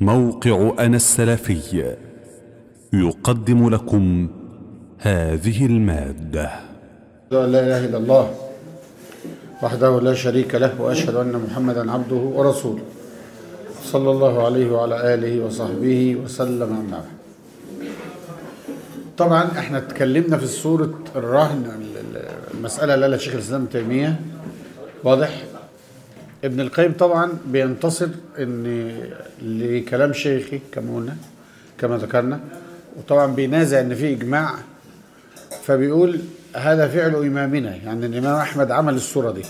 موقع أنا السلفي يقدم لكم هذه المادة لا اله الا الله وحده لا شريك له واشهد ان محمدا عبده ورسوله صلى الله عليه وعلى اله وصحبه وسلم اما بعد طبعا احنا اتكلمنا في سوره الرهن المساله اللي قالها شيخ الاسلام ابن تيميه واضح ابن القيم طبعا بينتصر ان لكلام شيخي كما قلنا كما ذكرنا وطبعا بينازع ان في اجماع فبيقول هذا فعل إمامنا يعني الإمام أحمد عمل الصورة دي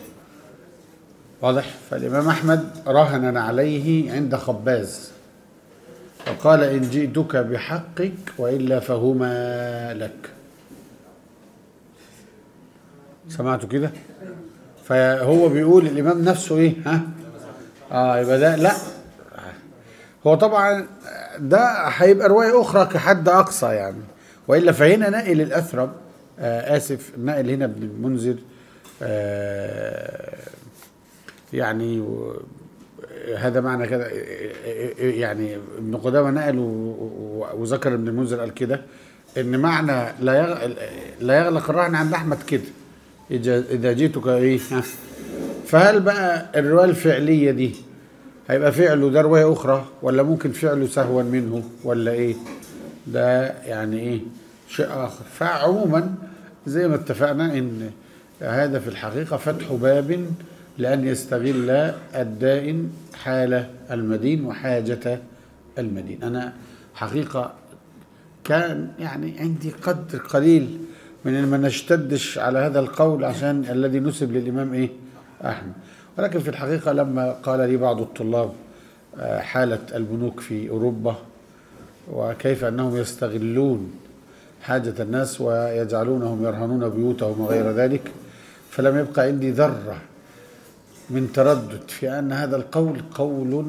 واضح فالإمام أحمد رهن عليه عند خباز وقال إن جئتك بحقك وإلا فهما لك سمعتوا كده فهو بيقول الإمام نفسه إيه ها آه يبقى ده لا هو طبعا ده هيبقى رواية أخرى كحد أقصى يعني وإلا فهنا نقل الأثرب آه آسف نقل هنا ابن المنذر آه يعني و- هذا معنى كده يعني ابن قدامة نقل و- و- وذكر ابن المنذر قال كده ان معنى لا يغ... لا يغلق الرهن عند احمد كده اذا اذا جيتك ايه ها؟ فهل بقى الروايه الفعليه دي هيبقى فعله ده روايه اخرى ولا ممكن فعله سهوا منه ولا ايه ده يعني ايه شيء اخر فعموما زي ما اتفقنا ان هذا في الحقيقه فتح باب لان يستغل الدائن حال المدين وحاجه المدين انا حقيقه كان يعني عندي قدر قليل من ان ما نشتدش على هذا القول عشان الذي نسب للامام ايه احمد ولكن في الحقيقه لما قال لي بعض الطلاب آه، حاله البنوك في اوروبا وكيف انهم يستغلون حاجه الناس ويجعلونهم يرهنون بيوتهم وغير ذلك فلم يبقى عندي ذره من تردد في ان هذا القول قول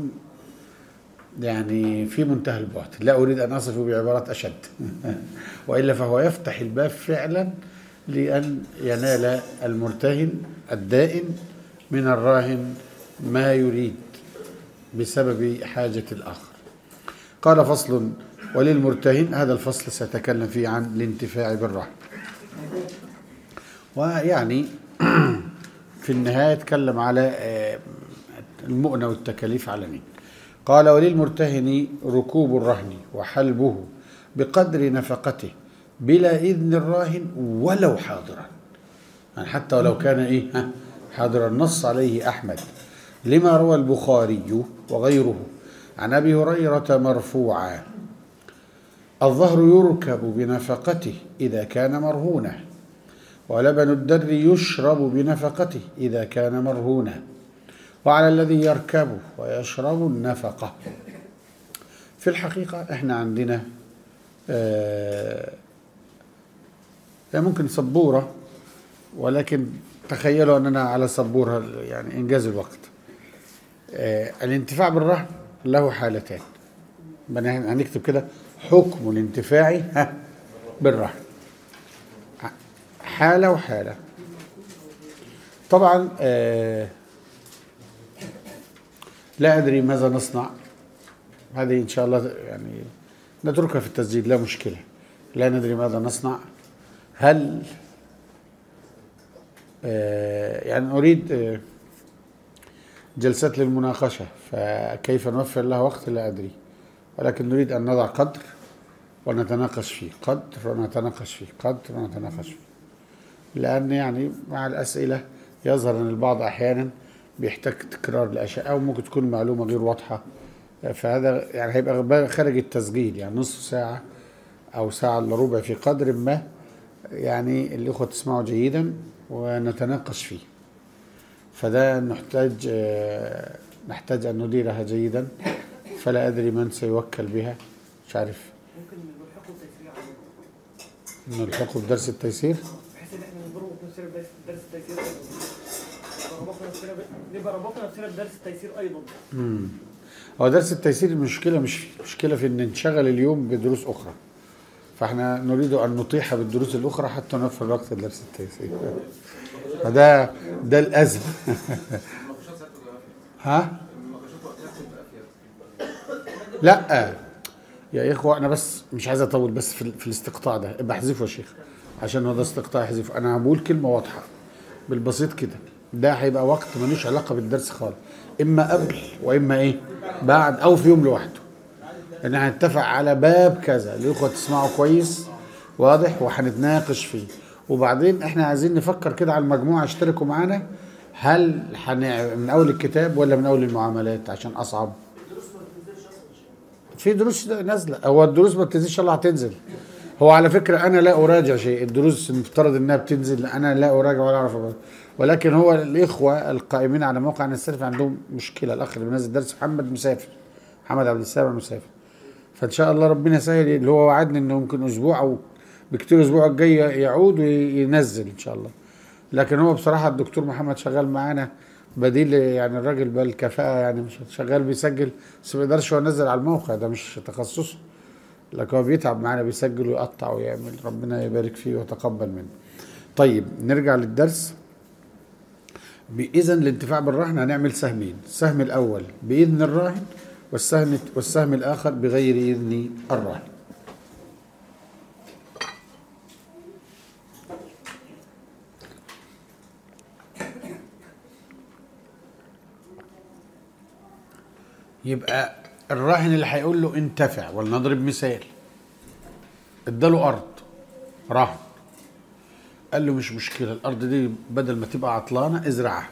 يعني في منتهى البعد لا أريد أن أصف بعبارات أشد وإلا فهو يفتح الباب فعلا لأن ينال المرتهن الدائن من الراهن ما يريد بسبب حاجة الآخر قال فصل وللمرتهن هذا الفصل سأتكلم فيه عن الانتفاع بالرهن ويعني في النهاية اتكلم على آه، المؤنة والتكاليف على مين قال وللمرتهن ركوب الرهن وحلبه بقدر نفقته بلا إذن الراهن ولو حاضرا يعني حتى ولو كان إيه ها حاضرا نص عليه أحمد لما روى البخاري وغيره عن أبي هريرة مرفوعا الظهر يركب بنفقته إذا كان مرهونا ولبن الدر يشرب بنفقته إذا كان مرهونا وعلى الذي يركبه ويشرب النفقة في الحقيقة احنا عندنا آه يعني ممكن سبورة ولكن تخيلوا أننا على سبورة يعني إنجاز الوقت آه الانتفاع بالرهن له حالتان بنا هنكتب كده حكم الانتفاع ها بالرهن حالة وحالة طبعا آه لا أدري ماذا نصنع هذه إن شاء الله يعني نتركها في التسجيل لا مشكلة لا ندري ماذا نصنع هل آه يعني أريد آه جلسات للمناقشة فكيف نوفر لها وقت لا أدري ولكن نريد أن نضع قدر ونتناقش فيه قدر ونتناقش فيه قدر ونتناقش فيه لأن يعني مع الأسئلة يظهر أن البعض أحيانا بيحتاج تكرار الأشياء أو ممكن تكون المعلومة غير واضحة فهذا يعني هيبقى خارج التسجيل يعني نصف ساعة أو ساعة إلا ربع في قدر ما يعني الإخوة تسمعوا جيدا ونتناقش فيه فده نحتاج آه، نحتاج أن نديرها جيدا فلا أدري من سيوكل بها مش عارف ممكن نلحقه تيسير عليه نلحقه بدرس التيسير بحيث ان احنا نضربه في نفسنا بدرس درس التيسير ايضا نبقى ربطنا نفسنا ب- نبقى ربطنا نفسنا بدرس التيسير ايضا هو درس التيسير المشكلة مش فيه المشكلة في أن ننشغل اليوم بدروس أخرى فاحنا نريد أن نطيح بالدروس الأخرى حتى نوفر وقت درس التيسير فده ده الأزمة ها؟ لا يا اخوه انا بس مش عايز اطول بس في, ال- في الاستقطاع ده ابقى احذفه يا شيخ عشان هو ده استقطاع احذفه انا بقول كلمه واضحه بالبسيط كده ده هيبقى وقت ملوش علاقه بالدرس خالص اما قبل واما ايه بعد او في يوم لوحده ان هنتفق على باب كذا الاخوه تسمعوا كويس واضح وهنتناقش فيه وبعدين احنا عايزين نفكر كده على المجموعه اشتركوا معانا هل هن- من اول الكتاب ولا من اول المعاملات عشان اصعب في دروس نازله هو الدروس ما بتنزلش الله هتنزل هو على فكره انا لا اراجع شيء الدروس المفترض انها بتنزل انا لا اراجع ولا اعرف أراجع. ولكن هو الاخوه القائمين على موقع عن السلف عندهم مشكله الاخ اللي بينزل درس محمد مسافر محمد عبد السلام مسافر فان شاء الله ربنا يسهل اللي هو وعدني انه ممكن اسبوع او بكتير الاسبوع الجاي يعود وينزل ان شاء الله لكن هو بصراحه الدكتور محمد شغال معانا بديل يعني الراجل بالكفاءه يعني مش شغال بيسجل بس ما بيقدرش هو ينزل على الموقع ده مش تخصصه لكن هو بيتعب معانا بيسجل ويقطع ويعمل ربنا يبارك فيه ويتقبل منه طيب نرجع للدرس إذا الانتفاع بالرهن هنعمل سهمين السهم الأول بإذن الراهن والسهم والسهم الآخر بغير إذن الراهن يبقى الراهن اللي هيقول له انتفع ولنضرب مثال اداله ارض رهن قال له مش مشكله الارض دي بدل ما تبقى عطلانه ازرعها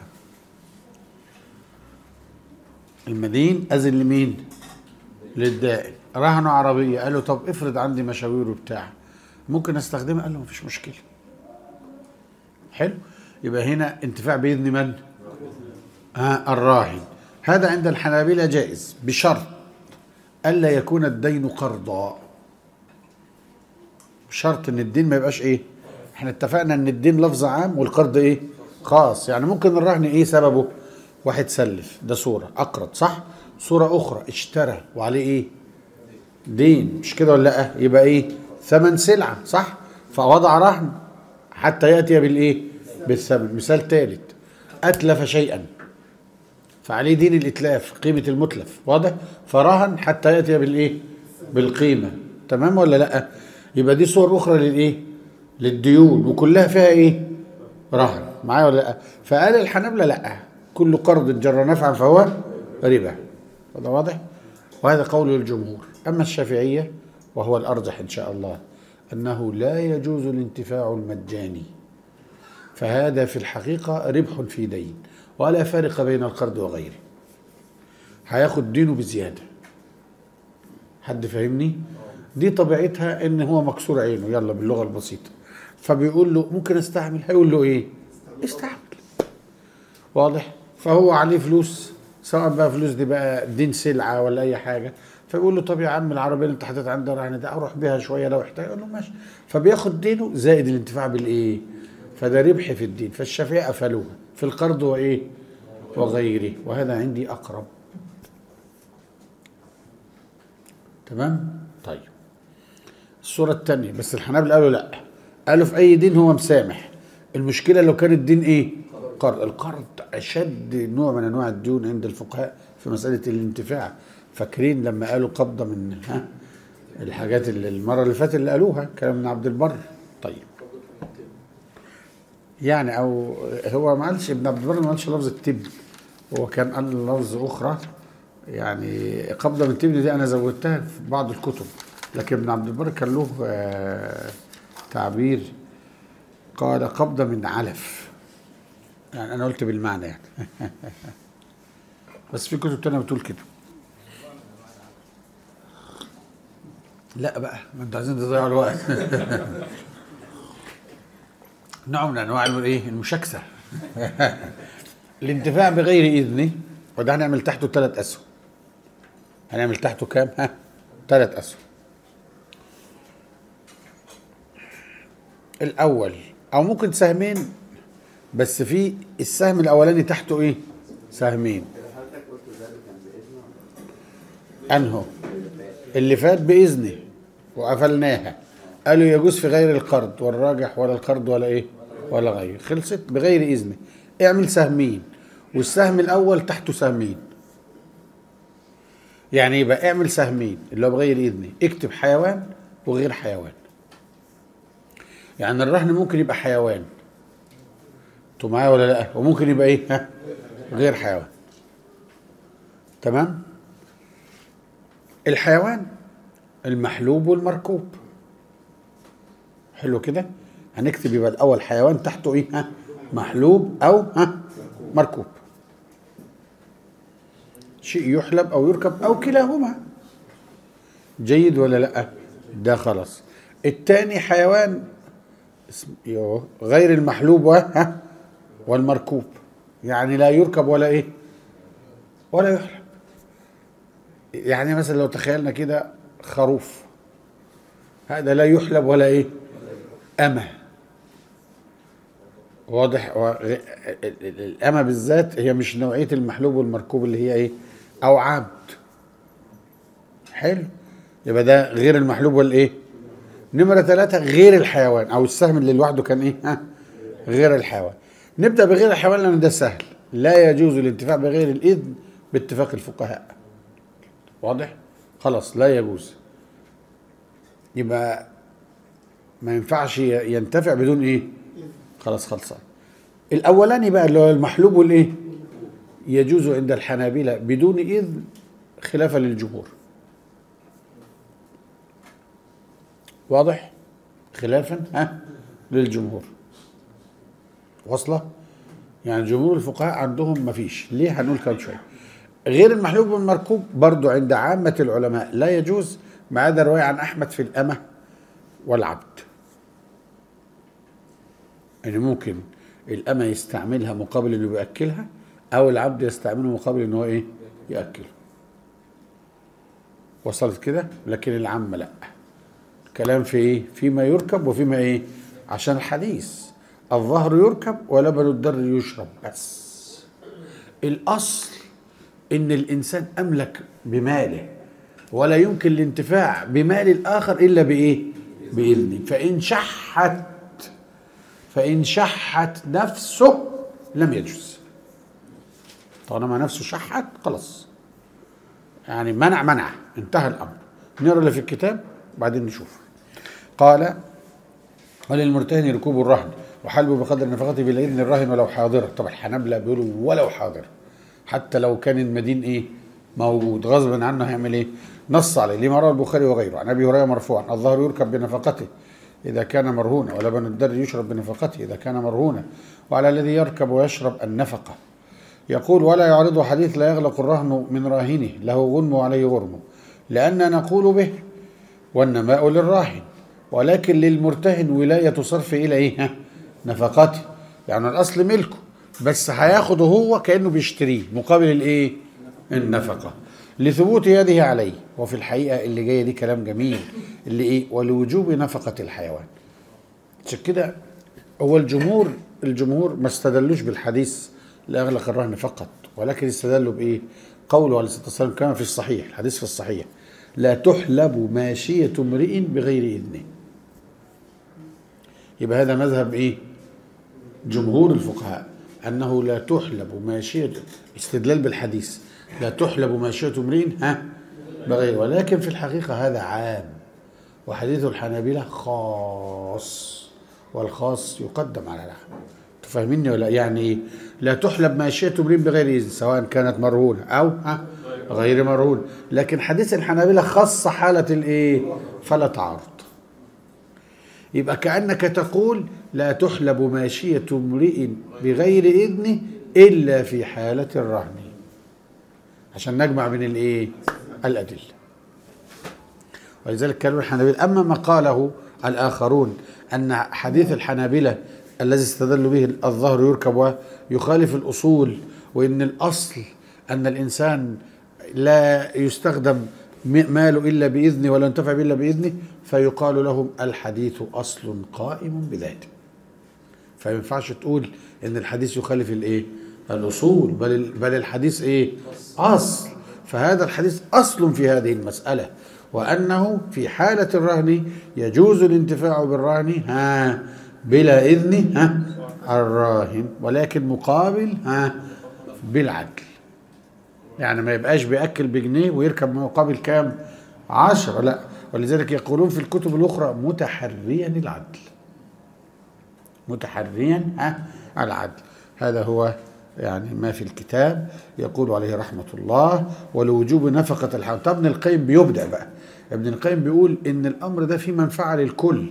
المدين اذن لمين للدائن رهنوا عربيه قال له طب افرض عندي مشاوير وبتاع ممكن استخدمها قال له مفيش مشكله حلو يبقى هنا انتفاع باذن من آه الراهن هذا عند الحنابلة جائز بشرط ألا يكون الدين قرضا بشرط ان الدين ما يبقاش ايه احنا اتفقنا ان الدين لفظ عام والقرض ايه خاص يعني ممكن الرهن ايه سببه واحد سلف ده صورة اقرض صح صورة اخرى اشترى وعليه ايه دين مش كده ولا لا يبقى ايه ثمن سلعة صح فوضع رهن حتى يأتي بالايه بالثمن مثال ثالث أتلف شيئا فعليه دين الاتلاف قيمه المتلف واضح فرهن حتى ياتي بالايه بالقيمه تمام ولا لا يبقى دي صور اخرى للايه للديون وكلها فيها ايه رهن معايا ولا لا فقال الحنابلة لا كل قرض جر نفعا فهو ربا هذا واضح وهذا قول الجمهور اما الشافعيه وهو الارجح ان شاء الله انه لا يجوز الانتفاع المجاني فهذا في الحقيقة ربح في دين ولا فارق بين القرض وغيره هياخد دينه بزيادة حد فاهمني دي طبيعتها ان هو مكسور عينه يلا باللغة البسيطة فبيقول له ممكن استعمل هيقول له ايه استعمل واضح فهو عليه فلوس سواء بقى فلوس دي بقى دين سلعة ولا اي حاجة فيقول له طب يا عم العربية اللي انت حطيت عندها رهن ده اروح بيها شوية لو احتاج يقول له ماشي فبياخد دينه زائد الانتفاع بالايه فده ربح في الدين فالشافعية قفلوها في القرض وايه وغيره وهذا عندي اقرب تمام طيب الصورة الثانية بس الحنابلة قالوا لا قالوا في أي دين هو مسامح المشكلة لو كان الدين إيه؟ قرض القرض أشد نوع من أنواع الديون عند الفقهاء في مسألة الانتفاع فاكرين لما قالوا قبضة من ها الحاجات اللي المرة اللي فاتت اللي قالوها كلام من عبد البر طيب يعني أو هو ما قالش ابن عبد البر ما قالش لفظ التبن هو كان قال لفظ أخرى يعني قبضة من تبني دي أنا زودتها في بعض الكتب لكن ابن عبد البر كان له آه، تعبير قال قبضة من علف يعني أنا قلت بالمعنى يعني بس في كتب تانية بتقول كده لا بقى ما انتوا عايزين تضيعوا الوقت نوع من انواع الايه المشاكسه الانتفاع بغير اذنه وده هنعمل تحته ثلاث اسهم هنعمل تحته كام ها ثلاث اسهم الاول او ممكن سهمين بس في السهم الاولاني تحته ايه سهمين انهو اللي فات باذنه وقفلناها قالوا يجوز في غير القرض والراجح ولا القرض ولا ايه ولا غير خلصت بغير اذنه اعمل سهمين والسهم الاول تحته سهمين يعني يبقى اعمل سهمين اللي هو بغير اذني اكتب حيوان وغير حيوان يعني الرهن ممكن يبقى حيوان انتوا معايا ولا لا وممكن يبقى ايه ها غير حيوان تمام الحيوان المحلوب والمركوب حلو كده هنكتب يبقى الاول حيوان تحته ايه ها محلوب او ها مركوب شيء يحلب او يركب او كلاهما جيد ولا لا ده خلاص التاني حيوان اسم يوه غير المحلوب و- ها والمركوب يعني لا يركب ولا ايه ولا يحلب يعني مثلا لو تخيلنا كده خروف هذا لا يحلب ولا ايه أمة واضح و- ال- ال- الأمة بالذات هي مش نوعية المحلوب والمركوب اللي هي ايه أو عبد حلو يبقى ده غير المحلوب والايه نمرة ثلاثة غير الحيوان أو السهم اللي لوحده كان ايه ها غير الحيوان نبدأ بغير الحيوان لأن ده سهل لا يجوز الانتفاع بغير الإذن باتفاق الفقهاء واضح خلاص لا يجوز يبقى ما ينفعش ي- ينتفع بدون ايه خلاص خلصان الاولاني بقى اللي هو المحلوب والايه يجوز عند الحنابلة بدون اذن خلافا للجمهور واضح خلافا ها للجمهور واصله يعني جمهور الفقهاء عندهم ما فيش ليه هنقول كمان شويه غير المحلوب والمركوب برضو عند عامة العلماء لا يجوز ما عدا رواية عن أحمد في الأمة والعبد يعني ممكن الأمة يستعملها مقابل إنه بيأكلها أو العبد يستعمله مقابل إنه هو إيه يأكله وصلت كده لكن العامة لا كلام في إيه فيما يركب وفيما إيه عشان الحديث الظهر يركب ولبن الدر يشرب بس الأصل إن الإنسان أملك بماله ولا يمكن الانتفاع بمال الآخر إلا بإيه؟ بإذنه فإن شحت فإن شحت نفسه لم يجوز طالما نفسه شحت خلاص يعني منع منع انتهى الأمر نقرا اللي في الكتاب وبعدين نشوف قال وللمرتهن ركوب الرهن وحلبه بقدر نفقته بالإذن الراهن ولو حاضرة طبعا الحنابلة بيقولوا ولو حاضر حتى لو كان المدين ايه موجود غصبا عنه هيعمل ايه نص عليه لما روى البخاري وغيره عن ابي هريره مرفوعا الظهر يركب بنفقته اذا كان مرهونا ولبن الدر يشرب بنفقته اذا كان مرهونا وعلى الذي يركب ويشرب النفقه يقول ولا يعرض حديث لا يغلق الرهن من راهنه له غنم وعليه غرم لأن نقول به والنماء للراهن ولكن للمرتهن ولاية صرف إلى إيه ها؟ نفقته يعني الأصل ملكه بس هياخده هو كأنه بيشتريه مقابل الإيه النفقة لثبوت يده عليه وفي الحقيقة اللي جاية دي كلام جميل اللي إيه ولوجوب نفقة الحيوان عشان كده هو الجمهور الجمهور ما استدلوش بالحديث لا يغلق الرهن فقط ولكن استدلوا بايه؟ قوله عليه الصلاه والسلام كما في الصحيح الحديث في الصحيح لا تحلب ماشيه امرئ بغير اذنه يبقى هذا مذهب ايه؟ جمهور الفقهاء انه لا تحلب ماشيه استدلال بالحديث لا تحلب ماشيه امرئ ها بغير ولكن في الحقيقه هذا عام وحديث الحنابلة خاص والخاص يقدم على العام تفهميني ولا يعني ايه لا تحلب ماشية امرئ بغير إذن سواء كانت مرهونة أو ها غير مرهونة لكن حديث الحنابلة خص حالة الايه فلا تعارض يبقى كأنك تقول لا تحلب ماشية امرئ بغير إذنه إلا في حالة الرهن عشان نجمع بين الايه الأدلة ولذلك كانوا الحنابلة أما ما قاله الآخرون أن حديث الحنابلة الذي استدلوا به الظهر يركب ويخالف الأصول وإن الأصل أن الإنسان لا يستخدم م- ماله إلا بإذنه ولا ينتفع به إلا بإذنه فيقال لهم الحديث أصل قائم بذاته فما ينفعش تقول ان الحديث يخالف الايه الاصول بل بل الحديث ايه اصل فهذا الحديث اصل في هذه المساله وانه في حاله الرهن يجوز الانتفاع بالرهن ها بلا اذن ها الراهن ولكن مقابل ها بالعدل يعني ما يبقاش بياكل بجنيه ويركب مقابل كام عشرة لا ولذلك يقولون في الكتب الاخرى متحريا العدل متحريا ها العدل هذا هو يعني ما في الكتاب يقول عليه رحمة الله ولوجوب نفقة الحيوان طب ابن القيم بيبدأ بقى ابن القيم بيقول ان الامر ده فيه منفعة للكل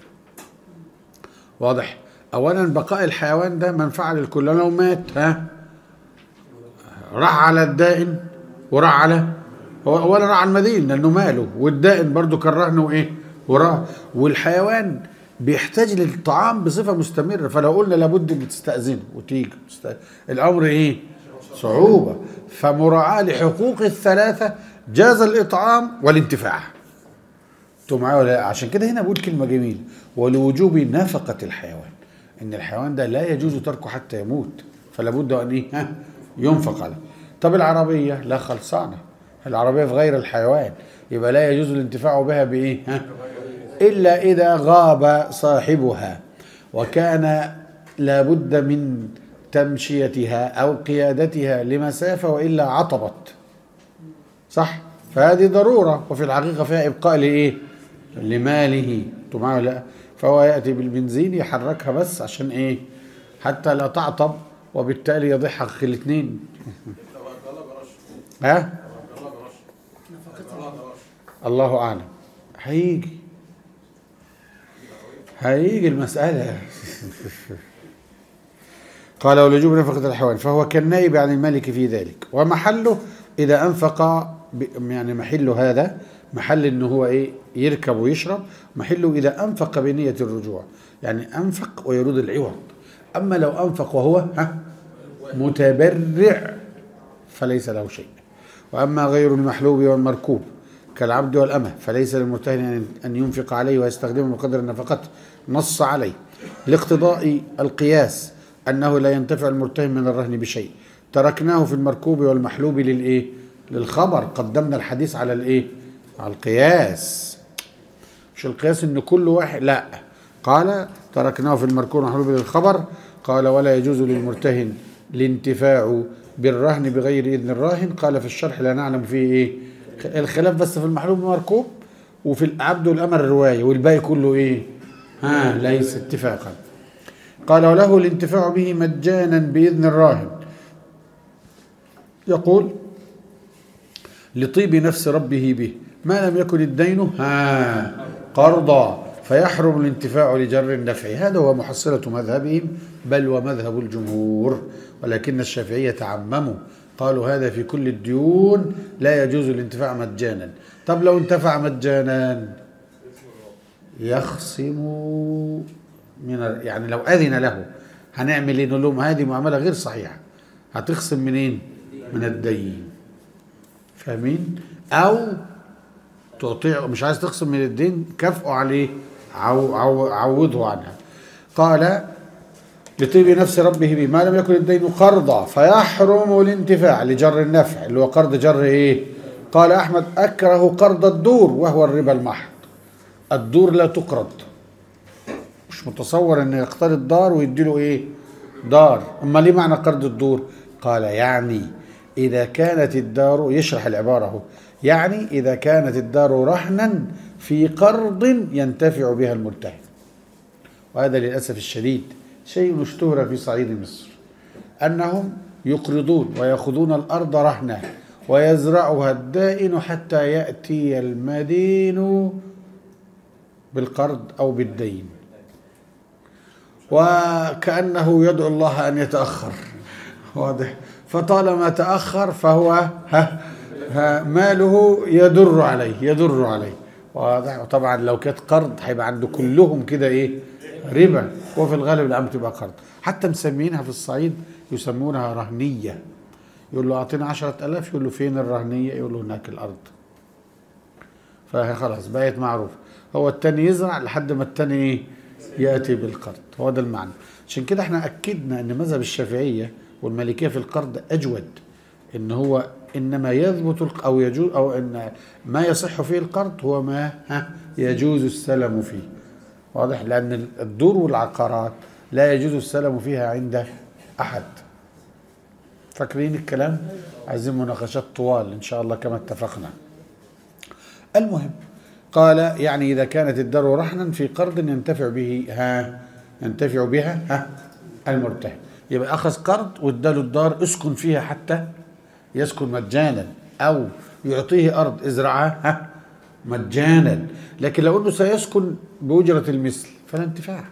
واضح اولا بقاء الحيوان ده منفعة للكل لو مات ها راح على الدائن وراح على هو اولا راح على المدين لانه ماله والدائن برضو كان رهن وايه وراه والحيوان بيحتاج للطعام بصفه مستمره فلو قلنا لابد ان تستاذنه وتيجي تست- الامر ايه صعوبه فمراعاه لحقوق الثلاثه جاز الاطعام والانتفاع انتوا معايا ولا لا؟ عشان كده هنا بقول كلمه جميله ولوجوب نفقه الحيوان ان الحيوان ده لا يجوز تركه حتى يموت فلا بد ان ايه ها ينفق عليه طب العربيه لا خلصانه العربيه في غير الحيوان يبقى لا يجوز الانتفاع بها بايه ها الا اذا غاب صاحبها وكان لابد من تمشيتها او قيادتها لمسافه والا عطبت صح فهذه ضرورة وفي الحقيقة فيها إبقاء لإيه لماله انتوا معايا ولا لا فهو يأتي بالبنزين يحركها بس عشان إيه حتى لا تعطب وبالتالي يضيع حق الاثنين ها الله أعلم هيجي هيجي المسألة قال ولجوب نفقة الحيوان فهو كالنائب عن الملك في ذلك ومحله إذا أنفق ب- يعني محله هذا محل إنه هو إيه يركب ويشرب محله إذا أنفق بنية الرجوع يعني أنفق ويرود العوض أما لو أنفق وهو ها متبرع فليس له شيء وأما غير المحلوب والمركوب كالعبد والأمة فليس للمرتهن أن- أن ينفق عليه ويستخدمه بقدر نفقته نص عليه لاقتضاء القياس أنه لا ينتفع المرتهن من الرهن بشيء تركناه في المركوب والمحلوب للإيه للخبر قدمنا الحديث على الإيه على القياس مش القياس ان كل واحد لا قال تركناه في المركون محلوب للخبر قال ولا يجوز للمرتهن الانتفاع بالرهن بغير اذن الراهن قال في الشرح لا نعلم فيه ايه الخلاف بس في المحلوب المركوب وفي العبد والامر الروايه والباقي كله ايه ها ليس اتفاقا قال وله الانتفاع به مجانا باذن الراهن يقول لطيب نفس ربه به ما لم يكن الدين ها قرضا فيحرم الانتفاع لجر النفع هذا هو محصلة مذهبهم بل ومذهب الجمهور ولكن الشافعية عمموا قالوا هذا في كل الديون لا يجوز الانتفاع مجانا طب لو انتفع مجانا يخصم من ال- يعني لو أذن له هنعمل ايه نقول لهم هذه معاملة غير صحيحة هتخصم منين من الدين فاهمين او تعطيه مش عايز تخصم من الدين كافئه عليه عو عو عوضه عنها قال لطيب نفس ربه به ما لم يكن الدين قرضا فيحرم الانتفاع لجر النفع اللي هو قرض جر ايه قال احمد اكره قرض الدور وهو الربا المحض الدور لا تقرض مش متصور ان يقترض دار ويديله ايه دار اما ليه معنى قرض الدور قال يعني اذا كانت الدار يشرح العباره اهو يعني اذا كانت الدار رهنا في قرض ينتفع بها المرتهن وهذا للاسف الشديد شيء اشتهر في صعيد مصر انهم يقرضون وياخذون الارض رهنا ويزرعها الدائن حتى ياتي المدين بالقرض او بالدين وكأنه يدعو الله أن يتأخر واضح فطالما تأخر فهو ها ها ماله يدر عليه يدر عليه واضح وطبعا لو كانت قرض هيبقى عنده كلهم كده ايه ربا وفي الغالب الأمر تبقى قرض حتى مسمينها في الصعيد يسمونها رهنية يقول له أعطينا عشرة ألاف يقول له فين الرهنية يقول له هناك الأرض فهي خلاص بقت معروف هو التاني يزرع لحد ما التاني ايه ياتي بالقرض هو ده المعنى عشان كده احنا اكدنا ان مذهب الشافعيه والمالكيه في القرض اجود ان هو انما يثبت الق- او يجوز او ان ما يصح فيه القرض هو ما ها يجوز السلم فيه واضح لان الدور والعقارات لا يجوز السلم فيها عند احد فاكرين الكلام عايزين مناقشات طوال ان شاء الله كما اتفقنا المهم قال يعني اذا كانت الدار رهنا في قرض ينتفع به ها ينتفع بها ها المرتهن يبقى اخذ قرض واداله الدار اسكن فيها حتى يسكن مجانا او يعطيه ارض ازرعها ها مجانا لكن لو انه سيسكن باجره المثل فلا انتفاع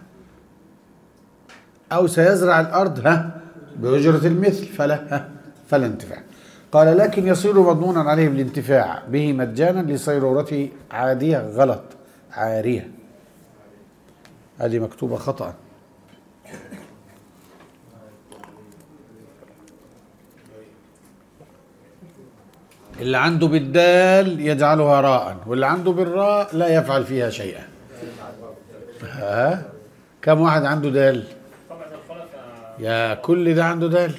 أو سيزرع الأرض ها بأجرة المثل فلا ها فلا انتفاع قال لكن يصير مضمونا عليه بالانتفاع به مجانا لصيرورته عادية غلط عارية هذه مكتوبة خطأ اللي عنده بالدال يجعلها راء واللي عنده بالراء لا يفعل فيها شيئا ها كم واحد عنده دال طبعا الخلق يا كل ده عنده دال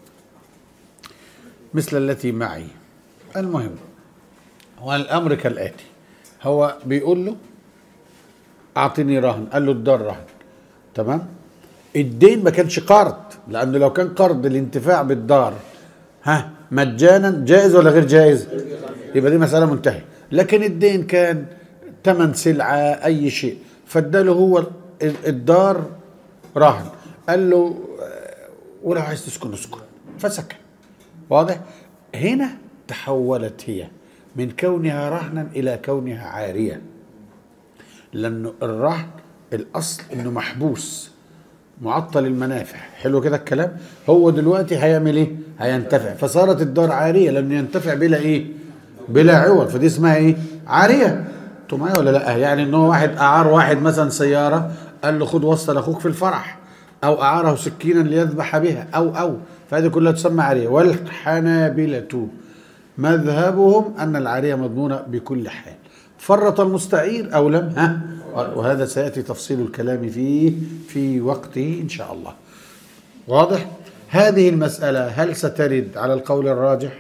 مثل التي معي المهم هو الامر كالاتي هو بيقول له اعطني رهن قال له الدار رهن تمام الدين ما كانش قرض لانه لو كان قرض الانتفاع بالدار ها مجانا جائز ولا غير جائز يبقى دي مساله منتهيه لكن الدين كان ثمن سلعه اي شيء فاداله هو ال- الدار رهن قال له آه، ولو عايز تسكن اسكن فسكن واضح هنا تحولت هي من كونها رهنا الى كونها عاريه لانه الرهن الاصل انه محبوس معطل المنافع حلو كده الكلام هو دلوقتي هيعمل ايه هينتفع فصارت الدار عاريه لانه ينتفع بلا ايه بلا عوض فدي اسمها ايه عاريه انتوا معايا ولا لا يعني ان هو واحد اعار واحد مثلا سياره قال له خد وصل اخوك في الفرح او اعاره سكينا ليذبح بها او او فهذه كلها تسمى عاريه والحنابله مذهبهم ان العاريه مضمونه بكل حال فرط المستعير او لم ها وهذا سياتي تفصيل الكلام فيه في وقته ان شاء الله واضح هذه المساله هل سترد على القول الراجح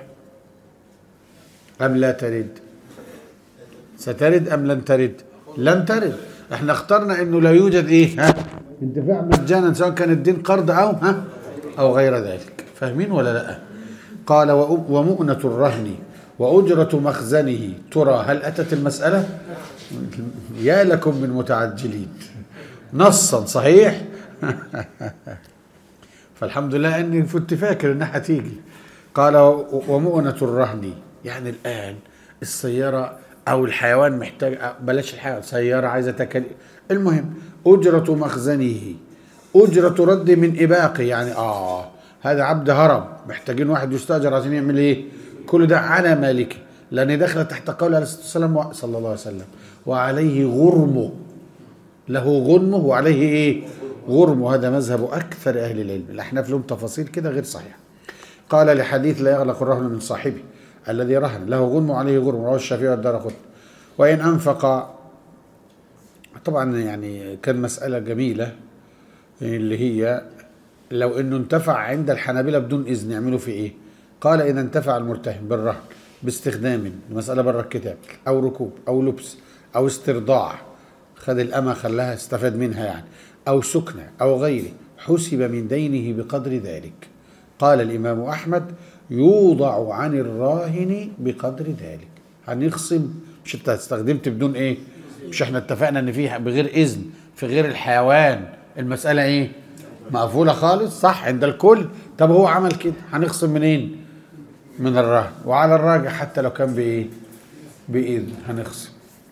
ام لا ترد سترد ام لن ترد لن ترد احنا اخترنا انه لا يوجد ايه ها انتفاع مجانا سواء كان الدين قرض او ها او غير ذلك فاهمين ولا لا قال وأ- ومؤنة الرهن وأجرة مخزنه ترى هل أتت المسألة يا لكم من متعجلين نصا صحيح فالحمد لله اني كنت فاكر انها هتيجي قال و- ومؤنة الرهن يعني الان السيارة او الحيوان محتاج بلاش الحيوان سيارة عايزة تكل المهم أجرة مخزنه أجرة رد من إباقه يعني آه هذا عبد هرب محتاجين واحد يستأجر عشان يعمل إيه كل ده على مالكه لأن داخل تحت قول عليه الصلاة والسلام و- صلى الله عليه وسلم وعليه غرمه له غنمه وعليه ايه غرم وهذا مذهب اكثر اهل العلم الاحناف لهم تفاصيل كده غير صحيحه قال لحديث لا يغلق الرهن من صاحبه الذي رهن له غنم وعليه غرم رواه الشافعي والدار قطن وان انفق طبعا يعني كان مساله جميله اللي هي لو انه انتفع عند الحنابلة بدون اذن يعملوا في ايه؟ قال اذا انتفع المرتهن بالرهن باستخدام المسألة بره الكتاب او ركوب او لبس او استرضاع خد الأمة خلاها استفاد منها يعني او سكنة او غيره حسب من دينه بقدر ذلك قال الإمام أحمد يوضع عن الراهن بقدر ذلك هنخصم مش انت استخدمت بدون ايه مش احنا اتفقنا ان في بغير اذن في غير الحيوان المسألة ايه مقفولة خالص صح عند الكل طب هو عمل كده هنخصم منين من الرهن وعلى الراجح حتى لو كان بايه بإذن هنخصم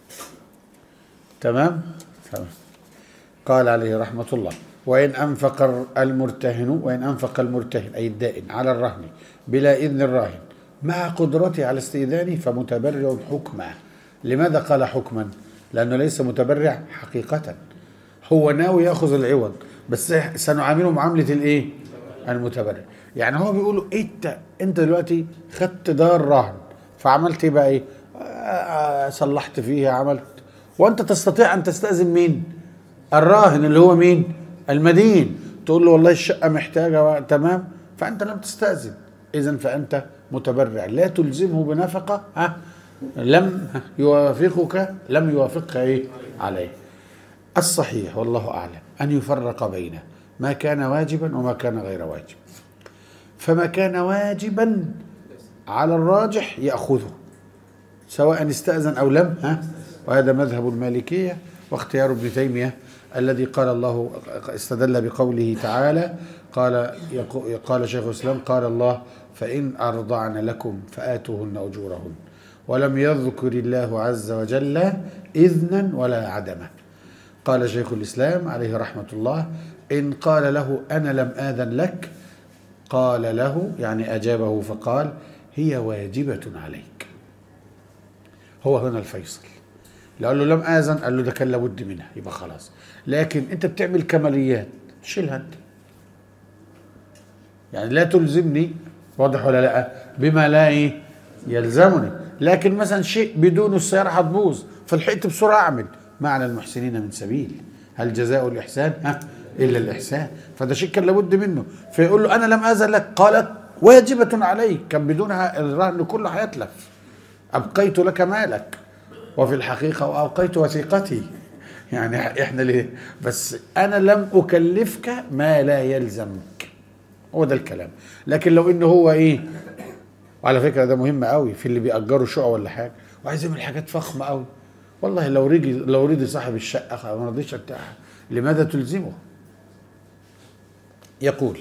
تمام تمام قال عليه رحمة الله وإن أنفق المرتهن وإن أنفق المرتهن أي الدائن على الرهن بلا إذن الراهن مع قدرته على استئذانه فمتبرع حكما لماذا قال حكما لأنه ليس متبرع حقيقة هو ناوي ياخذ العوض بس سنعامله معاملة الايه المتبرع يعني هو بيقولوا انت انت دلوقتي خدت دار رهن فعملت ايه بقى ايه آه، آه، صلحت فيها عملت وانت تستطيع ان تستأذن مين الراهن اللي هو مين المدين تقول له والله الشقة محتاجة و- تمام فأنت لم تستأذن إذا فأنت متبرع لا تلزمه بنفقة ها لم يوافقك لم يوافقك إيه عليه الصحيح والله أعلم أن يفرق بين ما كان واجبا وما كان غير واجب فما كان واجبا على الراجح يأخذه سواء استأذن أو لم ها وهذا مذهب المالكية واختيار ابن تيمية الذي قال الله استدل بقوله تعالى قال يقو- قال شيخ الإسلام قال الله فإن أرضعن لكم فآتوهن أجورهن ولم يذكر الله عز وجل إذنا ولا عدما قال شيخ الإسلام عليه رحمة الله إن قال له أنا لم آذن لك قال له يعني أجابه فقال هي واجبة عليك هو هنا الفيصل لو قال له لم آذن قال له ده كان لابد منها يبقى خلاص لكن أنت بتعمل كماليات شيلها أنت يعني لا تلزمني واضح ولا لا بما لا إيه يلزمني لكن مثلا شيء بدون السيارة هتبوظ فلحقت بسرعة أعمل ما على المحسنين من سبيل هل جزاء الإحسان ها إلا الإحسان فده شيء كان لابد منه فيقول له أنا لم أذن لك قالت واجبة عليك كان بدونها الرهن كله هيتلف أبقيت لك مالك وفي الحقيقة وأبقيت وثيقتي يعني احنا ليه بس أنا لم أكلفك ما لا يلزمك هو ده الكلام لكن لو إنه هو إيه وعلى فكرة ده مهم قوي في اللي بيأجروا شقة ولا حاجة وعايز يعمل حاجات فخمة قوي والله لو رضي لو رضي صاحب الشقة خلاص ما رضيش بتاعها لماذا تلزمه؟ يقول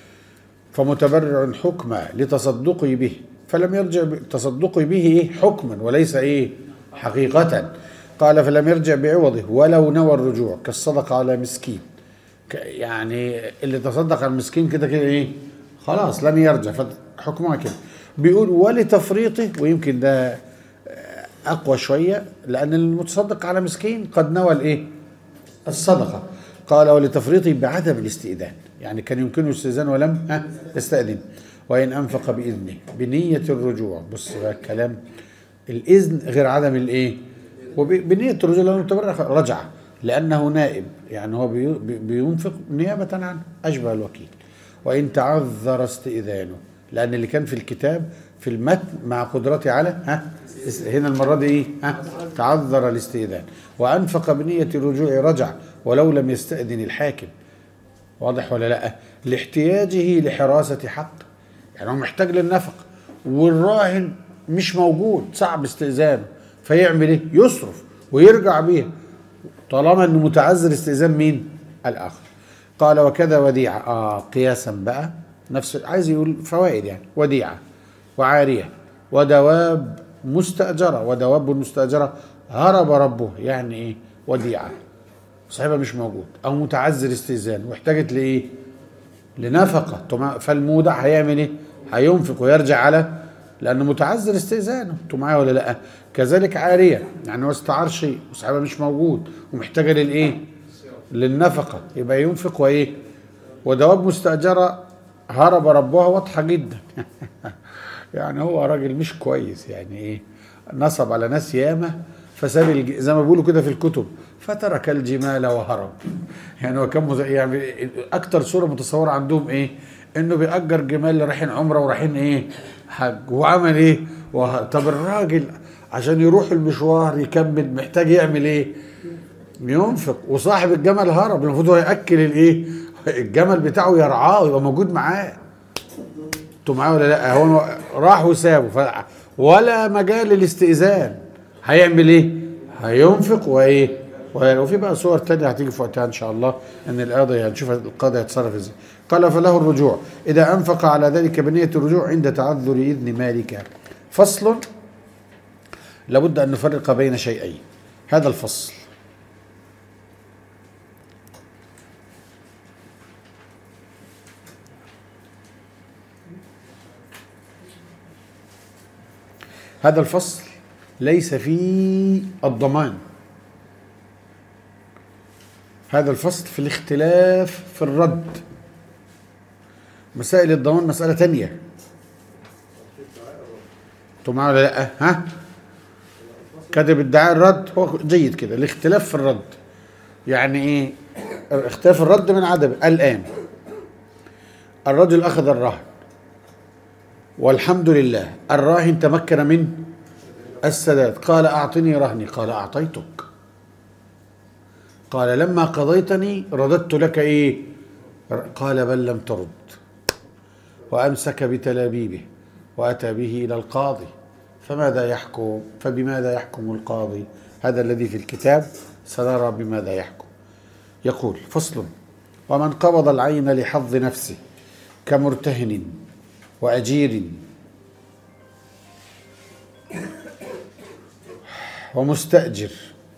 فمتبرع حكما لتصدقي به فلم يرجع ب- تصدقي به إيه؟ حكما وليس ايه حقيقة قال فلم يرجع بعوضه ولو نوى الرجوع كالصدقة على مسكين ك- يعني اللي تصدق على المسكين كده كده ايه خلاص لم يرجع فحكمها كده بيقول ولتفريطه ويمكن ده آه، اقوى شويه لان المتصدق على مسكين قد نوى الايه الصدقه قال ولتفريطه بعدم الاستئذان يعني كان يمكنه الاستئذان ولم ها يستأذن وإن أنفق بإذنه بنية الرجوع بص بقى الكلام الإذن غير عدم الإيه وبنية الرجوع لو متبرع رجع لأنه نائب يعني هو بي- بي- بينفق نيابة عنه أشبه الوكيل وإن تعذر استئذانه لأن اللي كان في الكتاب في المتن مع قدرتي على ها اس- هنا المرة دي إيه ها تعذر الاستئذان وأنفق بنية الرجوع رجع ولو لم يستأذن الحاكم واضح ولا لا لاحتياجه لحراسة حق يعني هو محتاج للنفق والراهن مش موجود صعب استئذانه فيعمل ايه يصرف ويرجع بيها طالما انه متعذر استئذان مين الاخر قال وكذا وديعة اه قياسا بقى نفس عايز يقول فوائد يعني وديعة وعارية ودواب مستأجرة ودواب مستأجرة هرب ربه يعني ايه وديعة صاحبها مش موجود او متعذر استئذان واحتاجت لايه لنفقه طم- فالمودع هيعمل ايه هينفق ويرجع على لانه متعذر استئذانه انتوا معايا ولا لا كذلك عاريه يعني هو استعار شيء وصاحبها مش موجود ومحتاجه للايه للنفقه يبقى ينفق وايه ودواب مستاجره هرب ربها واضحه جدا يعني هو راجل مش كويس يعني ايه نصب على ناس ياما فساب الج... زي ما بيقولوا كده في الكتب فترك الجمال وهرب يعني هو كان مز... يعني اكتر صوره متصوره عندهم ايه انه بيأجر جمال اللي رايحين عمره ورايحين ايه حج وعمل ايه وه... طب الراجل عشان يروح المشوار يكمل محتاج يعمل ايه ينفق وصاحب الجمل هرب المفروض هو ياكل الايه الجمل بتاعه يرعاه ويبقى موجود معاه انتوا معاه ولا لا هو راح وسابه ف... ولا مجال للاستئذان هيعمل ايه هينفق وايه و- وفي بقى صور تانية هتيجي في وقتها ان شاء الله ان القاضي هنشوف القاضي هيتصرف ازاي قال فله الرجوع اذا انفق على ذلك بنية الرجوع عند تعذر اذن مالك فصل لابد ان نفرق بين شيئين هذا الفصل هذا الفصل ليس فيه الضمان هذا الفصل في الاختلاف في الرد مسائل الضمان مسألة تانية انتوا معايا ولا لا ها كاتب ادعاء الرد هو جيد كده الاختلاف في الرد يعني ايه اختلاف الرد من عدم الآن الرجل أخذ الرهن والحمد لله الراهن تمكن من السداد قال أعطني رهني قال أعطيتك قال لما قضيتني رددت لك إيه قال بل لم ترد وأمسك بتلابيبه وأتى به إلى القاضي فماذا يحكم فبماذا يحكم القاضي هذا الذي في الكتاب سنرى بماذا يحكم يقول فصل ومن قبض العين لحظ نفسه كمرتهن وأجير ومستأجر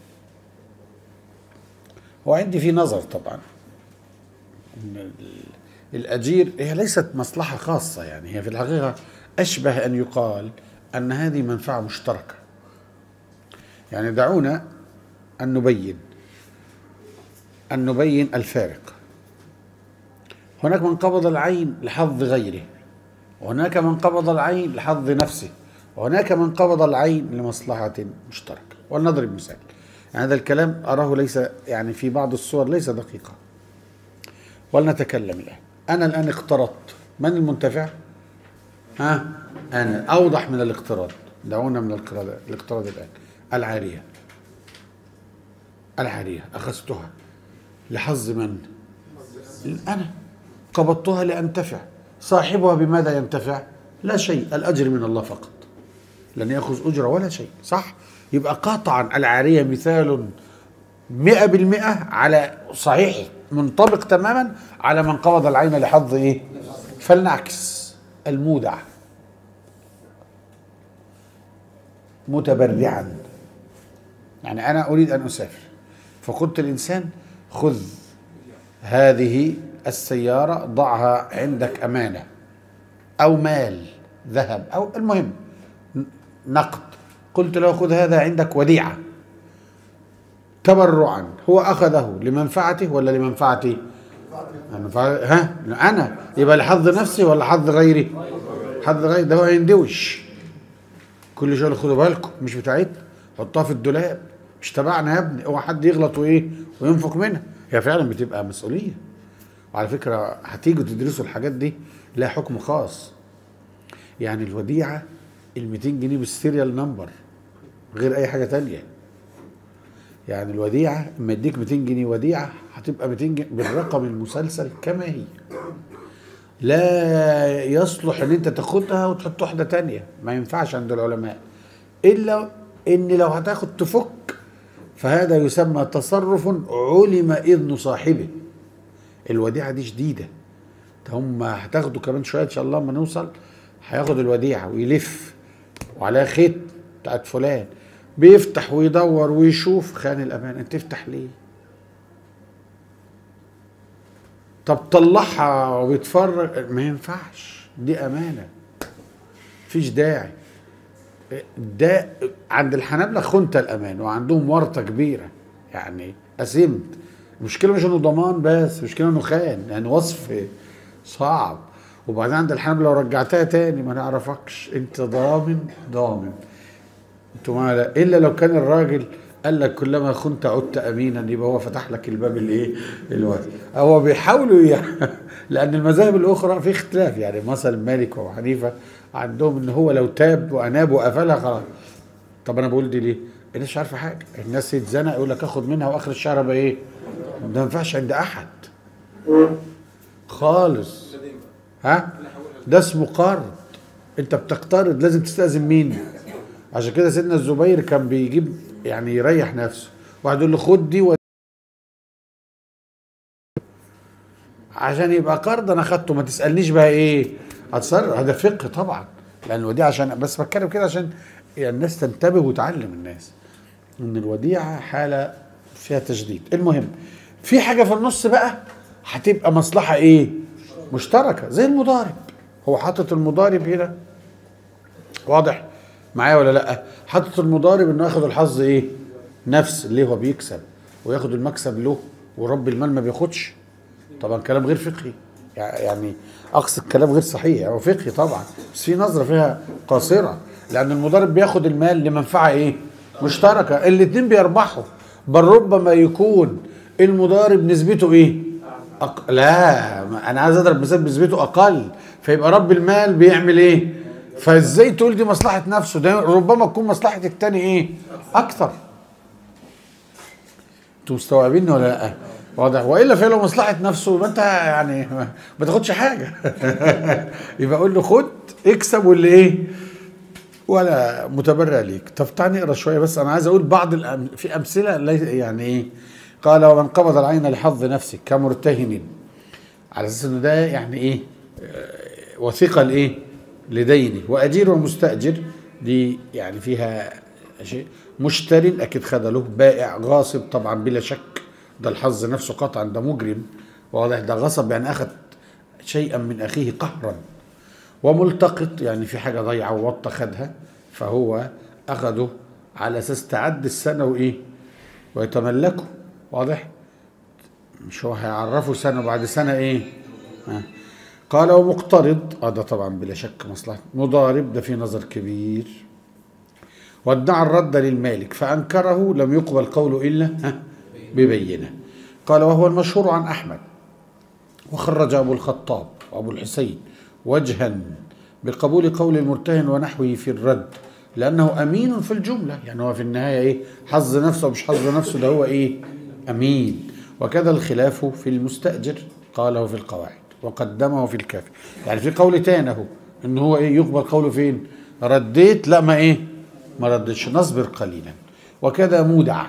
وعندي في نظر طبعا إن ال- الأجير هي ليست مصلحة خاصة يعني هي في الحقيقة أشبه أن يقال أن هذه منفعة مشتركة يعني دعونا أن نبين أن نبين الفارق هناك من قبض العين لحظ غيره وهناك من قبض العين لحظ نفسه وهناك من قبض العين لمصلحة مشتركة ولنضرب مثال يعني هذا الكلام أراه ليس يعني في بعض الصور ليس دقيقا ولنتكلم الآن أنا الآن اقترضت من المنتفع؟ ها أنا أوضح من الاقتراض دعونا من الاقتراض الاقتراض الآن العارية العارية أخذتها لحظ من؟ أنا قبضتها لأنتفع صاحبها بماذا ينتفع؟ لا شيء الأجر من الله فقط لن يأخذ أجرة ولا شيء صح؟ يبقى قاطعا العارية مثال مئة بالمئة على صحيح منطبق تماما على من قبض العين لحظ إيه؟ فلنعكس المودع متبرعا يعني أنا أريد أن أسافر فقلت الإنسان خذ هذه السيارة ضعها عندك أمانة أو مال ذهب أو المهم ن- نقد قلت له خذ هذا عندك وديعة تبرعا هو أخذه لمنفعته ولا لمنفعتي منفعة ها أنا يبقى لحظ نفسي ولا حظ غيري حظ غيري ده هو يندوش كل شويه خدوا بالكم مش بتاعتنا حطها في الدولاب مش تبعنا يا ابني اوعى حد يغلط وايه وينفق منها هي فعلا بتبقى مسؤوليه وعلى فكره هتيجوا تدرسوا الحاجات دي لها حكم خاص يعني الوديعه ال 200 جنيه بالسيريال نمبر غير اي حاجه تانية يعني الوديعه اما اديك 200 جنيه وديعه هتبقى 200 جنيه بالرقم المسلسل كما هي لا يصلح ان انت تاخدها وتحط واحده تانية ما ينفعش عند العلماء الا ان لو هتاخد تفك فهذا يسمى تصرف علم اذن صاحبه الوديعه دي شديده ده هم هتاخدوا كمان شويه ان شاء الله لما نوصل هياخد الوديعه ويلف وعليها خيط بتاعت فلان بيفتح ويدور ويشوف خان الامان انت تفتح ليه طب طلعها وبيتفرج ما ينفعش دي امانه مفيش داعي ده عند الحنابلة خنت الامان وعندهم ورطه كبيره يعني اسمت المشكله مش انه ضمان بس المشكله انه خان يعني وصف صعب وبعدين عند الحنابلة لو رجعتها تاني ما نعرفكش انت ضامن ضامن انتوا ما لا الا لو كان الراجل قال لك كلما كنت عدت امينا يبقى هو فتح لك الباب الايه الوقت هو بيحاولوا ي... لان المذاهب الاخرى في اختلاف يعني مثلا مالك وابو حنيفه عندهم ان هو لو تاب واناب وقفلها خلاص طب انا بقول دي ليه؟ الناس مش عارفه حاجه الناس يتزنق يقول لك اخد منها واخر الشهر ابقى ايه؟ ده ما ينفعش عند احد خالص ها ده اسمه قرض انت بتقترض لازم تستاذن مين عشان كده سيدنا الزبير كان بيجيب يعني يريح نفسه واحد يقول له خد دي و... عشان يبقى قرض انا خدته ما تسالنيش بقى ايه هتصرف هذا فقه طبعا لان الوديعه عشان بس بتكلم كده عشان يعني الناس تنتبه وتعلم الناس ان الوديعه حاله فيها تشديد المهم في حاجه في النص بقى هتبقى مصلحه ايه مشتركه زي المضارب هو حاطط المضارب هنا واضح معايا ولا لا حاطط المضارب انه ياخد الحظ ايه نفس اللي هو بيكسب وياخد المكسب له ورب المال ما بياخدش طبعا كلام غير فقهي يعني اقصد كلام غير صحيح هو فقهي طبعا بس في نظره فيها قاصره لان المضارب بياخد المال لمنفعه ايه مشتركه الاثنين بيربحوا بل ربما يكون المضارب نسبته ايه أق... لا ما انا عايز اضرب مثال نسبته اقل فيبقى رب المال بيعمل ايه فازاي تقول دي مصلحه نفسه ده ربما تكون مصلحه التاني ايه اكتر انتوا مستوعبين ولا لا واضح والا فعل مصلحه نفسه يبقى انت يعني ما تاخدش حاجه يبقى اقول له خد اكسب واللي ايه ولا متبرع ليك طب تعال نقرا شويه بس انا عايز اقول بعض الأم... في امثله ليس- يعني ايه قال ومن قبض العين لحظ نفسه كمرتهن على اساس انه ده يعني ايه آه، وثيقه لايه لدينه واجير ومستاجر دي يعني فيها شيء مشتري اكيد خد له بائع غاصب طبعا بلا شك ده الحظ نفسه قطعا ده مجرم واضح ده غصب يعني اخذ شيئا من اخيه قهرا وملتقط يعني في حاجه ضايعه ووطه خدها فهو اخده على اساس تعدي السنه وايه ويتملكه واضح مش هو هيعرفه سنه وبعد سنه ايه آه. قال ومقترض اه ده طبعا بلا شك مصلحه مضارب ده في نظر كبير وادعى الرد للمالك فانكره لم يقبل قوله الا ها ببينه قال وهو المشهور عن احمد وخرج أبو الخطاب وأبو الحسين وجها بقبول قول المرتهن ونحوه في الرد لأنه أمين في الجملة يعني هو في النهاية إيه حظ نفسه مش حظ نفسه ده هو إيه أمين وكذا الخلاف في المستأجر قاله في القواعد وقدمه في الكافي يعني في قول تاني اهو ان هو ايه يقبل قوله فين رديت لا ما ايه ما ردتش نصبر قليلا وكذا مودع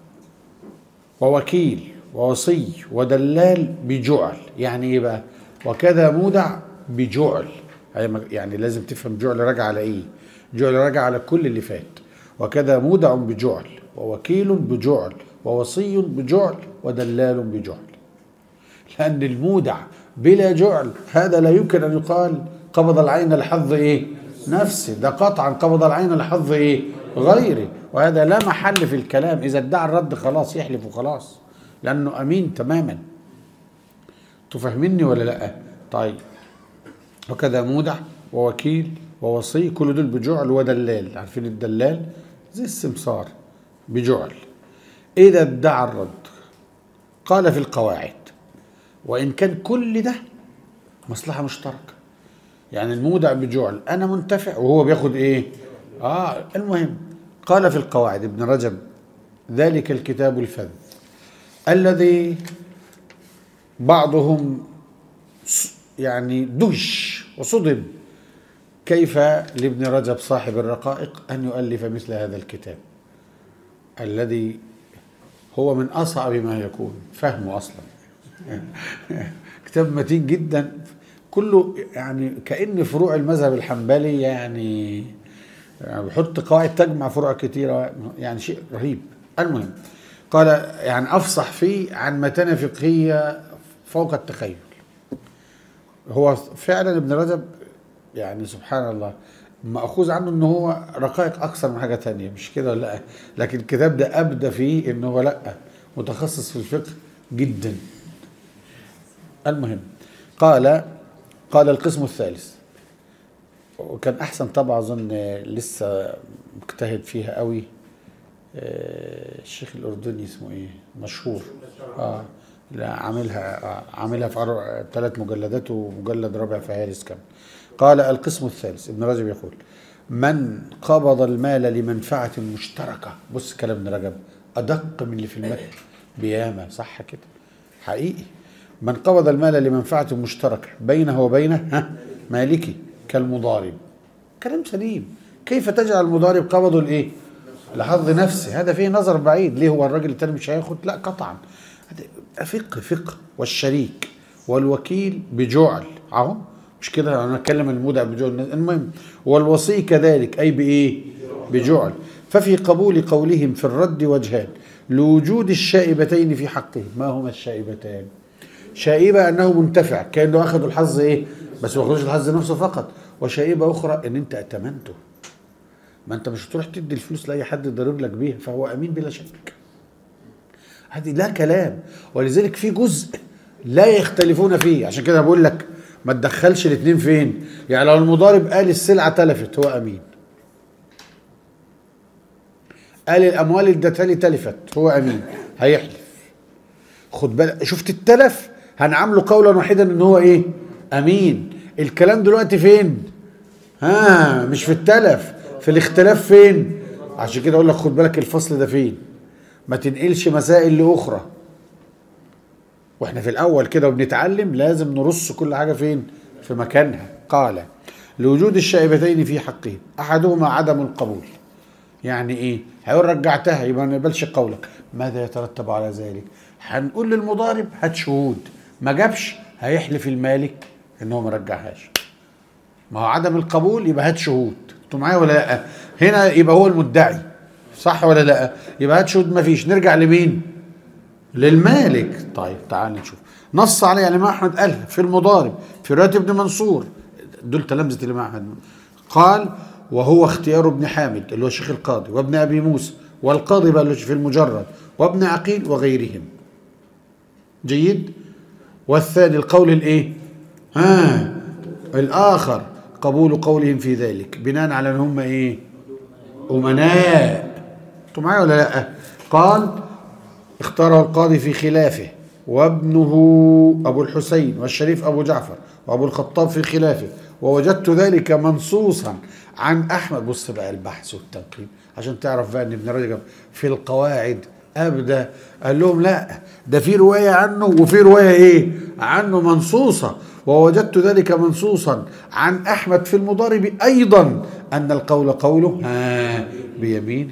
ووكيل ووصي ودلال بجعل يعني ايه بقى وكذا مودع بجعل يعني لازم تفهم جعل راجع على ايه جعل راجع على كل اللي فات وكذا مودع بجعل ووكيل بجعل ووصي بجعل ودلال بجعل لأن المودع بلا جعل هذا لا يمكن أن يقال قبض العين لحظ إيه نفسه ده قطعا قبض العين لحظ إيه غيره وهذا لا محل في الكلام إذا ادعى الرد خلاص يحلف وخلاص لأنه أمين تماما تفهمني ولا لا طيب وكذا مودع ووكيل ووصي كل دول بجعل ودلال عارفين الدلال زي السمسار بجعل إذا ادعى الرد قال في القواعد وإن كان كل ده مصلحة مشتركة يعني المودع بجعل أنا منتفع وهو بياخد إيه آه المهم قال في القواعد ابن رجب ذلك الكتاب الفذ الذي بعضهم يعني دهش وصدم كيف لابن رجب صاحب الرقائق أن يؤلف مثل هذا الكتاب الذي هو من أصعب ما يكون فهمه أصلا كتاب متين جدا كله يعني كأن فروع المذهب الحنبلي يعني يعني بحط قواعد تجمع فروع كتيرة يعني شيء رهيب المهم قال يعني أفصح فيه عن متانة فقهية فوق التخيل هو فعلا ابن رجب يعني سبحان الله مأخوذ عنه ان هو رقائق اكثر من حاجه تانية مش كده ولا لا لكن الكتاب ده ابدى فيه ان هو لا متخصص في الفقه جدا المهم قال قال القسم الثالث وكان احسن طبعا اظن لسه مجتهد فيها قوي الشيخ الاردني اسمه ايه مشهور اه لا عاملها آه عاملها في ثلاث مجلدات ومجلد رابع في هارس كمان قال القسم الثالث ابن رجب يقول من قبض المال لمنفعة مشتركة بص كلام ابن رجب أدق من اللي في المتن بيامة صح كده حقيقي من قبض المال لمنفعة مشتركة بينه وبينه ها مالكي كالمضارب كلام سليم كيف تجعل المضارب قبضه الايه لحظ نفسه هذا فيه نظر بعيد ليه هو الراجل التاني مش هياخد لا قطعا فقه فقه والشريك والوكيل بجعل اهو مش كده انا اتكلم المودع بجعل المهم والوصي كذلك اي بايه بجعل ففي قبول قولهم في الرد وجهان لوجود الشائبتين في حقه ما هما الشائبتان شائبة أنه منتفع كأنه أخذ الحظ إيه بس ما أخذوش الحظ نفسه فقط وشائبة أخرى أن أنت أتمنته ما أنت مش هتروح تدي الفلوس لأي حد ضرب لك بيها فهو أمين بلا شك هذه لا كلام ولذلك في جزء لا يختلفون فيه عشان كده بقول لك ما تدخلش الاثنين فين يعني لو المضارب قال السلعة تلفت هو أمين قال الأموال اللي ادتها لي تلفت هو أمين هيحلف خد بالك شفت التلف هنعامله قولا واحدا ان هو ايه امين الكلام دلوقتي فين ها مش في التلف في الاختلاف فين عشان كده اقول لك خد بالك الفصل ده فين ما تنقلش مسائل لاخرى واحنا في الاول كده وبنتعلم لازم نرص كل حاجه فين في مكانها قال لوجود الشائبتين في حقه احدهما عدم القبول يعني ايه هيقول رجعتها يبقى ما نقبلش قولك ماذا يترتب على ذلك هنقول للمضارب هات شهود ما جابش هيحلف المالك ان هو ما رجعهاش ما هو عدم القبول يبقى هات شهود انتوا معايا ولا لا هنا يبقى هو المدعي صح ولا لا يبقى هات شهود ما فيش نرجع لمين للمالك طيب تعال نشوف نص عليه الامام احمد قالها في المضارب في روايه ابن منصور دول تلامذه الامام احمد قال وهو اختيار ابن حامد اللي هو شيخ القاضي وابن ابي موسى والقاضي بقى اللي في المجرد وابن عقيل وغيرهم جيد والثاني القول الايه ها الاخر قبول قولهم في ذلك بناء على ان هم ايه امناء انتوا معايا ولا لا قال اختاره القاضي في خلافه وابنه ابو الحسين والشريف ابو جعفر وابو الخطاب في خلافه ووجدت ذلك منصوصا عن احمد بص بقى البحث والتنقيب عشان تعرف بقى ان ابن رجب في القواعد ابدا قال لهم لا ده في روايه عنه وفي روايه ايه عنه منصوصه ووجدت ذلك منصوصا عن احمد في المضارب ايضا ان القول قوله ها بيمينه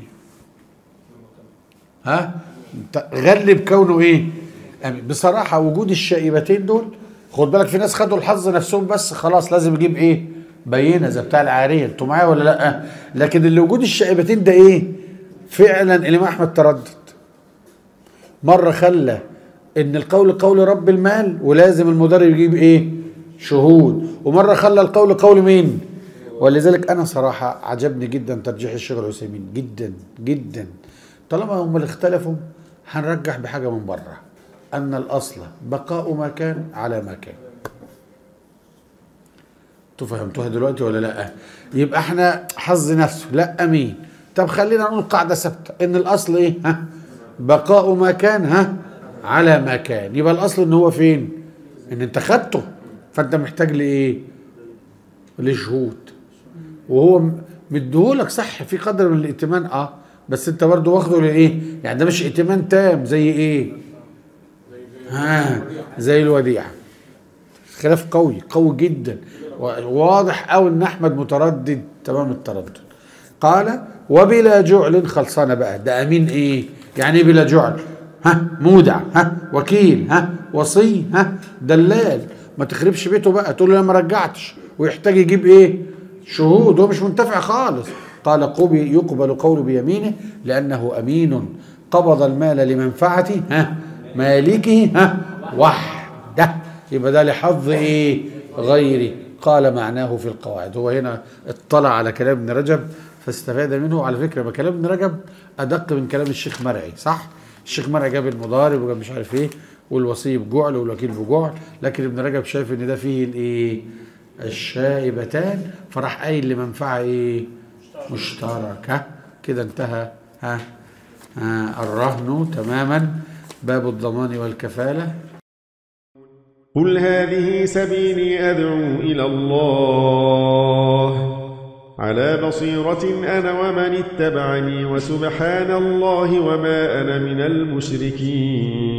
ها غلب كونه ايه أمين. بصراحه وجود الشائبتين دول خد بالك في ناس خدوا الحظ نفسهم بس خلاص لازم يجيب ايه بينه زي بتاع العاريه انتوا معايا ولا لا لكن اللي وجود الشائبتين ده ايه فعلا الامام احمد تردد مره خلى ان القول قول رب المال ولازم المدرب يجيب ايه شهود ومره خلى القول قول مين ولذلك انا صراحه عجبني جدا ترجيح الشيخ العثيمين جدا جدا طالما هم اللي اختلفوا هنرجح بحاجه من بره ان الاصل بقاء ما كان على ما كان انتوا فهمتوها دلوقتي ولا لا يبقى احنا حظ نفسه لا امين طب خلينا نقول قاعده ثابته ان الاصل ايه ها بقاء ما كان ها على ما كان يبقى الاصل ان هو فين ان انت خدته فانت محتاج لايه لشهود وهو مديهولك صح في قدر من الائتمان اه بس انت برضه واخده لايه يعني ده مش ائتمان تام زي ايه ها زي الوديعه خلاف قوي قوي جدا واضح قوي ان احمد متردد تمام التردد قال وبلا جعل خلصانه بقى ده امين ايه يعني ايه بلا جعل ها مودع ها وكيل ها وصي ها دلال ما تخربش بيته بقى تقول له انا ما رجعتش ويحتاج يجيب ايه شهود هو مش منتفع خالص قال قبي يقبل قول بيمينه لانه امين قبض المال لمنفعته ها مالكه ها وحده يبقى ده لحظ ايه غيره قال معناه في القواعد هو هنا اطلع على كلام ابن رجب فاستفاد منه على فكره ما كلام ابن رجب ادق من كلام الشيخ مرعي صح الشيخ مرعي جاب المضارب وجاب مش عارف ايه والوصي بجعل والوكيل بجعل لكن ابن رجب شايف ان ده فيه الايه الشائبتان فراح قايل لمنفعه ايه مشتركه كده انتهى ها, ها الرهن تماما باب الضمان والكفاله قل هذه سبيلي أدعو إلى الله على بصيرة أنا ومن اتبعني وسبحان الله وما أنا من المشركين